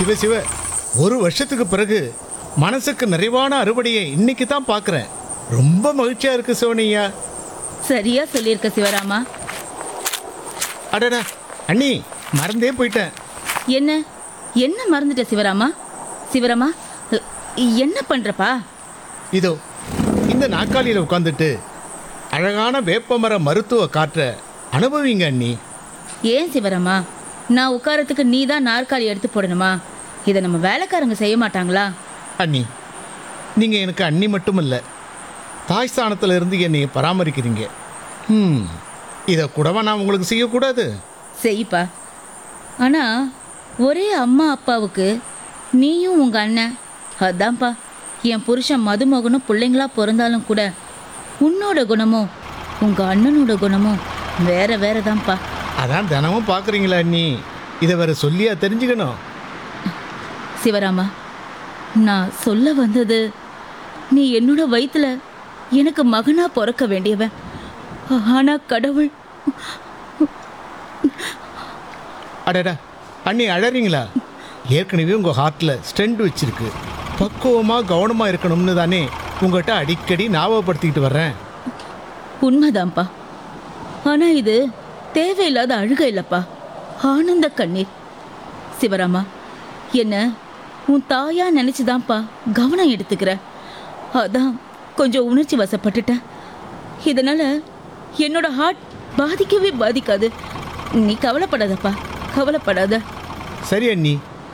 சிவ சிவ ஒரு வருஷத்துக்கு பிறகு மனசுக்கு நிறைவான அறுவடையை இன்னைக்கு தான் பார்க்குறேன் ரொம்ப மகிழ்ச்சியா இருக்கு சோனியா சரியா சொல்லியிருக்க சிவராமா அடடா அண்ணி மறந்தே போயிட்டேன் என்ன என்ன மறந்துட்ட சிவராமா சிவராமா அ, என்ன பண்றப்பா இதோ இந்த நாற்காலியில் உட்காந்துட்டு அழகான வேப்பமர மருத்துவ காற்றை அனுபவிங்க அண்ணி ஏன் சிவராமா நான் உட்காரத்துக்கு நீ தான் நாற்காலி எடுத்து போடணுமா இதை நம்ம வேலைக்காரங்க செய்ய மாட்டாங்களா அண்ணி நீங்கள் எனக்கு அண்ணி மட்டும் இல்லை தாய் ஸ்தானத்துல இருந்து என்னை பராமரிக்கிறீங்க ம் இதை கூடவா நான் உங்களுக்கு செய்யக்கூடாது செய்ப்பா ஆனா ஒரே அம்மா அப்பாவுக்கு நீயும் உங்க அண்ணன் அதான்ப்பா என் புருஷன் மதுமகனும் பிள்ளைங்களா பிறந்தாலும் கூட உன்னோட குணமும் உங்க அண்ணனோட குணமும் வேற வேற தான்ப்பா அதான் தினமும் பார்க்குறீங்களா அண்ணி இதை வேற சொல்லியா தெரிஞ்சுக்கணும் சிவராமா நான் சொல்ல வந்தது நீ என்னோட வயித்துல எனக்கு மகனா பிறக்க வேண்டியவன் ஆனா கடவுள் அடடா அண்ணி அழறீங்களா ஏற்கனவே உங்கள் ஹார்ட்டில் ஸ்டெண்ட் வச்சிருக்கு பக்குவமாக கவனமாக இருக்கணும்னு தானே உங்கள்கிட்ட அடிக்கடி ஞாபகப்படுத்திக்கிட்டு வர்றேன் உண்மைதான்ப்பா ஆனா இது தேவையில்லாத அழுகை இல்லப்பா ஆனந்த கண்ணீர் சிவராமா என்ன உன் தாயா நினைச்சுதான்ப்பா கவனம் எடுத்துக்கிற அதான் கொஞ்சம் உணர்ச்சி வசப்பட்டுட்டேன் இதனால என்னோட ஹார்ட் பாதிக்கவே பாதிக்காது நீ கவலைப்படாதப்பா கவலைப்படாத சரி அண்ணி